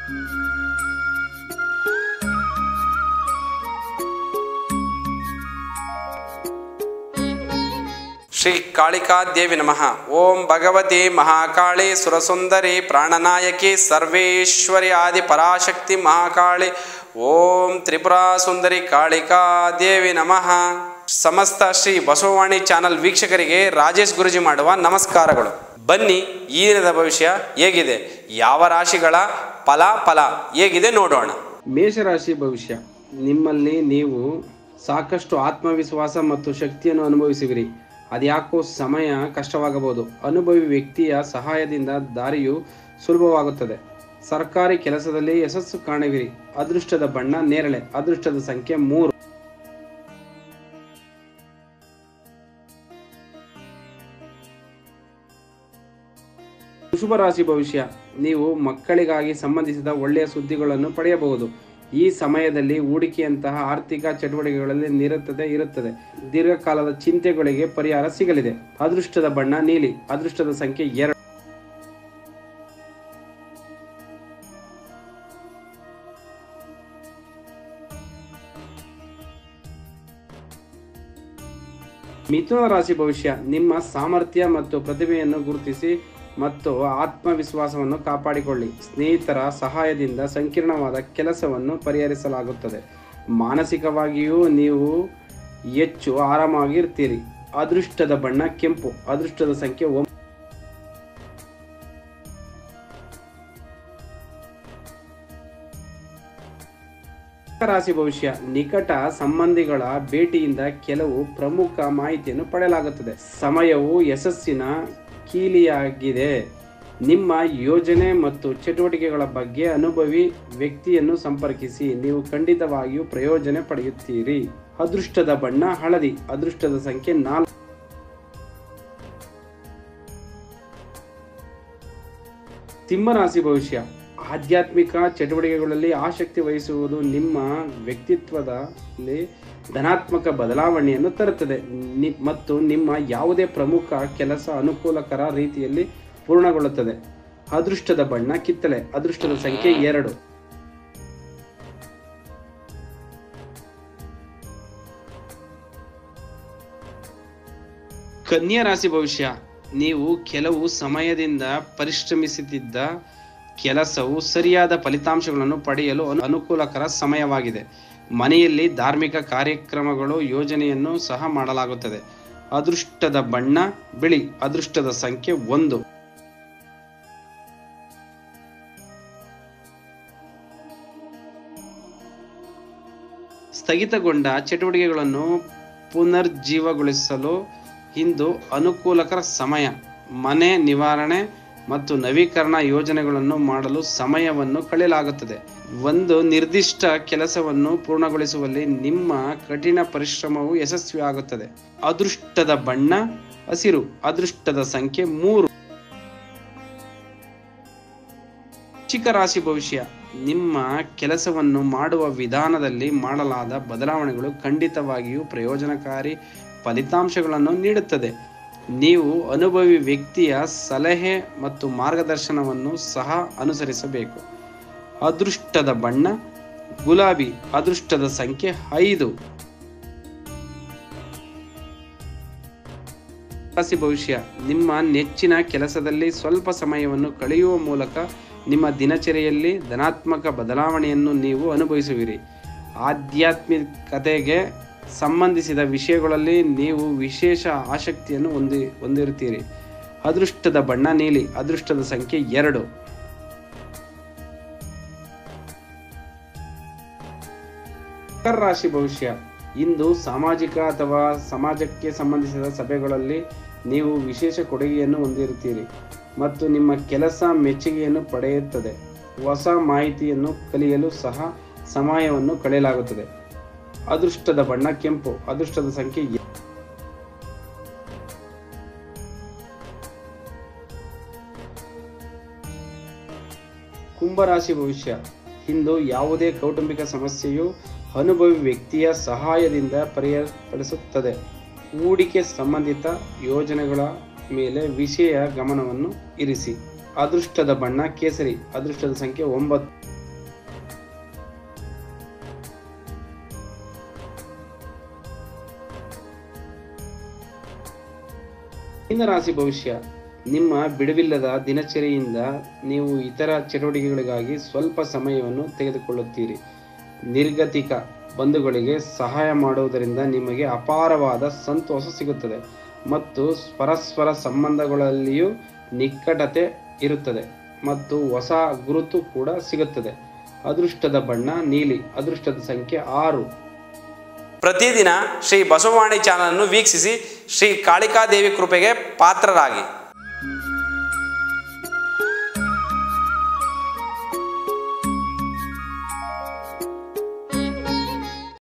ಶ್ರೀ ಕಾಳಿಕಾದೇವಿ ನಮಃ ಓಂ ಭಗವತಿ ಮಹಾಕಾಳಿ ಸುರಸುಂದರಿ ಪ್ರಾಣನಾಯಕಿ ಸರ್ವೇಶ್ವರಿ ಆದಿ ಪರಾಶಕ್ತಿ ಮಹಾಕಾಳಿ ಓಂ ತ್ರಿಪುರಾ ಸುಂದರಿ ಕಾಳಿಕಾದೇವಿ ನಮಃ ಸಮಸ್ತ ಶ್ರೀ ಬಸವವಾಣಿ ಚಾನಲ್ ವೀಕ್ಷಕರಿಗೆ ರಾಜೇಶ್ ಗುರುಜಿ ಮಾಡುವ ನಮಸ್ಕಾರಗಳು ಬನ್ನಿ ಈ ದಿನದ ಭವಿಷ್ಯ ಹೇಗಿದೆ ಯಾವ ರಾಶಿಗಳ ಫಲ ಫಲ ಹೇಗಿದೆ ನೋಡೋಣ ಮೇಷರಾಶಿ ಭವಿಷ್ಯ ನಿಮ್ಮಲ್ಲಿ ನೀವು ಸಾಕಷ್ಟು ಆತ್ಮವಿಶ್ವಾಸ ಮತ್ತು ಶಕ್ತಿಯನ್ನು ಅನುಭವಿಸುವಿರಿ ಅದ್ಯಾಕೋ ಸಮಯ ಕಷ್ಟವಾಗಬಹುದು ಅನುಭವಿ ವ್ಯಕ್ತಿಯ ಸಹಾಯದಿಂದ ದಾರಿಯು ಸುಲಭವಾಗುತ್ತದೆ ಸರ್ಕಾರಿ ಕೆಲಸದಲ್ಲಿ ಯಶಸ್ಸು ಕಾಣುವಿರಿ ಅದೃಷ್ಟದ ಬಣ್ಣ ನೇರಳೆ ಅದೃಷ್ಟದ ಸಂಖ್ಯೆ ಮೂರು ವೃಷಭ ರಾಶಿ ಭವಿಷ್ಯ ನೀವು ಮಕ್ಕಳಿಗಾಗಿ ಸಂಬಂಧಿಸಿದ ಒಳ್ಳೆಯ ಸುದ್ದಿಗಳನ್ನು ಪಡೆಯಬಹುದು ಈ ಸಮಯದಲ್ಲಿ ಹೂಡಿಕೆಯಂತಹ ಆರ್ಥಿಕ ಚಟುವಟಿಕೆಗಳಲ್ಲಿ ನಿರತತೆ ಇರುತ್ತದೆ ದೀರ್ಘಕಾಲದ ಚಿಂತೆಗಳಿಗೆ ಪರಿಹಾರ ಸಿಗಲಿದೆ ಅದೃಷ್ಟದ ಬಣ್ಣ ನೀಲಿ ಅದೃಷ್ಟದ ಸಂಖ್ಯೆ ಎರಡು ಮಿಥುನ ರಾಶಿ ಭವಿಷ್ಯ ನಿಮ್ಮ ಸಾಮರ್ಥ್ಯ ಮತ್ತು ಪ್ರತಿಭೆಯನ್ನು ಗುರುತಿಸಿ ಮತ್ತು ಆತ್ಮವಿಶ್ವಾಸವನ್ನು ಕಾಪಾಡಿಕೊಳ್ಳಿ ಸ್ನೇಹಿತರ ಸಹಾಯದಿಂದ ಸಂಕೀರ್ಣವಾದ ಕೆಲಸವನ್ನು ಪರಿಹರಿಸಲಾಗುತ್ತದೆ ಮಾನಸಿಕವಾಗಿಯೂ ನೀವು ಹೆಚ್ಚು ಆರಾಮಾಗಿರ್ತೀರಿ ಅದೃಷ್ಟದ ಬಣ್ಣ ಕೆಂಪು ಅದೃಷ್ಟದ ಸಂಖ್ಯೆ ಒಂಬತ್ತು ರಾಶಿ ಭವಿಷ್ಯ ನಿಕಟ ಸಂಬಂಧಿಗಳ ಭೇಟಿಯಿಂದ ಕೆಲವು ಪ್ರಮುಖ ಮಾಹಿತಿಯನ್ನು ಪಡೆಯಲಾಗುತ್ತದೆ ಸಮಯವು ಯಶಸ್ಸಿನ ಕೀಲಿಯಾಗಿದೆ ನಿಮ್ಮ ಯೋಜನೆ ಮತ್ತು ಚಟುವಟಿಕೆಗಳ ಬಗ್ಗೆ ಅನುಭವಿ ವ್ಯಕ್ತಿಯನ್ನು ಸಂಪರ್ಕಿಸಿ ನೀವು ಖಂಡಿತವಾಗಿಯೂ ಪ್ರಯೋಜನ ಪಡೆಯುತ್ತೀರಿ ಅದೃಷ್ಟದ ಬಣ್ಣ ಹಳದಿ ಅದೃಷ್ಟದ ಸಂಖ್ಯೆ ನಾಲ್ಕು ಸಿಂಹರಾಶಿ ಭವಿಷ್ಯ ಆಧ್ಯಾತ್ಮಿಕ ಚಟುವಟಿಕೆಗಳಲ್ಲಿ ಆಸಕ್ತಿ ವಹಿಸುವುದು ನಿಮ್ಮ ವ್ಯಕ್ತಿತ್ವದಲ್ಲಿ ಧನಾತ್ಮಕ ಬದಲಾವಣೆಯನ್ನು ತರುತ್ತದೆ ನಿ- ಮತ್ತು ನಿಮ್ಮ ಯಾವುದೇ ಪ್ರಮುಖ ಕೆಲಸ ಅನುಕೂಲಕರ ರೀತಿಯಲ್ಲಿ ಪೂರ್ಣಗೊಳ್ಳುತ್ತದೆ ಅದೃಷ್ಟದ ಬಣ್ಣ ಕಿತ್ತಳೆ ಅದೃಷ್ಟದ ಸಂಖ್ಯೆ ಎರಡು ಕನ್ಯಾ ರಾಶಿ ಭವಿಷ್ಯ ನೀವು ಕೆಲವು ಸಮಯದಿಂದ ಪರಿಶ್ರಮಿಸುತ್ತಿದ್ದ ಕೆಲಸವು ಸರಿಯಾದ ಫಲಿತಾಂಶಗಳನ್ನು ಪಡೆಯಲು ಅನು- ಅನುಕೂಲಕರ ಸಮಯವಾಗಿದೆ ಮನೆಯಲ್ಲಿ ಧಾರ್ಮಿಕ ಕಾರ್ಯಕ್ರಮಗಳು ಯೋಜನೆಯನ್ನು ಸಹ ಮಾಡಲಾಗುತ್ತದೆ ಅದೃಷ್ಟದ ಬಣ್ಣ ಬಿಳಿ ಅದೃಷ್ಟದ ಸಂಖ್ಯೆ ಒಂದು ಸ್ಥಗಿತಗೊಂಡ ಚಟುವಟಿಕೆಗಳನ್ನು ಪುನರ್ಜೀವಗೊಳಿಸಲು ಇಂದು ಅನುಕೂಲಕರ ಸಮಯ ಮನೆ ನಿವಾರಣೆ ಮತ್ತು ನವೀಕರಣ ಯೋಜನೆಗಳನ್ನು ಮಾಡಲು ಸಮಯವನ್ನು ಕಳೆಯಲಾಗುತ್ತದೆ ಒಂದು ನಿರ್ದಿಷ್ಟ ಕೆಲಸವನ್ನು ಪೂರ್ಣಗೊಳಿಸುವಲ್ಲಿ ನಿಮ್ಮ ಕಠಿಣ ಪರಿಶ್ರಮವು ಯಶಸ್ವಿಯಾಗುತ್ತದೆ ಅದೃಷ್ಟದ ಬಣ್ಣ ಹಸಿರು ಅದೃಷ್ಟದ ಸಂಖ್ಯೆ ಮೂರು ಚಿಕ್ಕ ರಾಶಿ ಭವಿಷ್ಯ ನಿಮ್ಮ ಕೆಲಸವನ್ನು ಮಾಡುವ ವಿಧಾನದಲ್ಲಿ ಮಾಡಲಾದ ಬದಲಾವಣೆಗಳು ಖಂಡಿತವಾಗಿಯೂ ಪ್ರಯೋಜನಕಾರಿ ಫಲಿತಾಂಶಗಳನ್ನು ನೀಡುತ್ತದೆ ನೀವು ಅನುಭವಿ ವ್ಯಕ್ತಿಯ ಸಲಹೆ ಮತ್ತು ಮಾರ್ಗದರ್ಶನವನ್ನು ಸಹ ಅನುಸರಿಸಬೇಕು ಅದೃಷ್ಟದ ಬಣ್ಣ ಗುಲಾಬಿ ಅದೃಷ್ಟದ ಸಂಖ್ಯೆ ಐದು ರಾಶಿ ಭವಿಷ್ಯ ನಿಮ್ಮ ನೆಚ್ಚಿನ ಕೆಲಸದಲ್ಲಿ ಸ್ವಲ್ಪ ಸಮಯವನ್ನು ಕಳೆಯುವ ಮೂಲಕ ನಿಮ್ಮ ದಿನಚರಿಯಲ್ಲಿ ಧನಾತ್ಮಕ ಬದಲಾವಣೆಯನ್ನು ನೀವು ಅನುಭವಿಸುವಿರಿ ಆಧ್ಯಾತ್ಮಿಕತೆಗೆ ಸಂಬಂಧಿಸಿದ ವಿಷಯಗಳಲ್ಲಿ ನೀವು ವಿಶೇಷ ಆಸಕ್ತಿಯನ್ನು ಹೊಂದಿ ಹೊಂದಿರುತ್ತೀರಿ ಅದೃಷ್ಟದ ಬಣ್ಣ ನೀಲಿ ಅದೃಷ್ಟದ ಸಂಖ್ಯೆ ಎರಡು ಮಕರ ರಾಶಿ ಭವಿಷ್ಯ ಇಂದು ಸಾಮಾಜಿಕ ಅಥವಾ ಸಮಾಜಕ್ಕೆ ಸಂಬಂಧಿಸಿದ ಸಭೆಗಳಲ್ಲಿ ನೀವು ವಿಶೇಷ ಕೊಡುಗೆಯನ್ನು ಹೊಂದಿರುತ್ತೀರಿ ಮತ್ತು ನಿಮ್ಮ ಕೆಲಸ ಮೆಚ್ಚುಗೆಯನ್ನು ಪಡೆಯುತ್ತದೆ ಹೊಸ ಮಾಹಿತಿಯನ್ನು ಕಲಿಯಲು ಸಹ ಸಮಯವನ್ನು ಕಳೆಯಲಾಗುತ್ತದೆ ಅದೃಷ್ಟದ ಬಣ್ಣ ಕೆಂಪು ಅದೃಷ್ಟದ ಸಂಖ್ಯೆ ಎ- ಕುಂಭರಾಶಿ ಭವಿಷ್ಯ ಇಂದು ಯಾವುದೇ ಕೌಟುಂಬಿಕ ಸಮಸ್ಯೆಯು ಅನುಭವಿ ವ್ಯಕ್ತಿಯ ಸಹಾಯದಿಂದ ಪರಿಹರಿಸಲ್ಪಡುತ್ತದೆ ಹೂಡಿಕೆ ಸಂಬಂಧಿತ ಯೋಜನೆಗಳ ಮೇಲೆ ವಿಷಯ ಗಮನವನ್ನು ಇರಿಸಿ ಅದೃಷ್ಟದ ಬಣ್ಣ ಕೇಸರಿ ಅದೃಷ್ಟದ ಸಂಖ್ಯೆ ಒಂಬತ್ತು ಮೀನರಾಶಿ ಭವಿಷ್ಯ ನಿಮ್ಮ ಬಿಡುವಿಲ್ಲದ ದಿನಚರಿಯಿಂದ ನೀವು ಇತರ ಚಟುವಟಿಕೆಗಳಿಗಾಗಿ ಸ್ವಲ್ಪ ಸಮಯವನ್ನು ತೆಗೆದುಕೊಳ್ಳುತ್ತೀರಿ ನಿರ್ಗತಿಕ ಬಂಧುಗಳಿಗೆ ಸಹಾಯ ಮಾಡುವುದರಿಂದ ನಿಮಗೆ ಅಪಾರವಾದ ಸಂತೋಷ ಸಿಗುತ್ತದೆ ಮತ್ತು ಪರಸ್ಪರ ಸಂಬಂಧಗಳಲ್ಲಿಯೂ ನಿಕಟತೆ ಇರುತ್ತದೆ ಮತ್ತು ಹೊಸ ಗುರುತು ಕೂಡ ಸಿಗುತ್ತದೆ ಅದೃಷ್ಟದ ಬಣ್ಣ ನೀಲಿ ಅದೃಷ್ಟದ ಸಂಖ್ಯೆ ಆರು ಪ್ರತಿದಿನ ಶ್ರೀ ಬಸವವಾಣಿ ಚಾನಲನ್ನು ವೀಕ್ಷಿಸಿ ಶ್ರೀ ಕಾಳಿಕಾದೇವಿ ಕೃಪೆಗೆ ಪಾತ್ರರಾಗಿ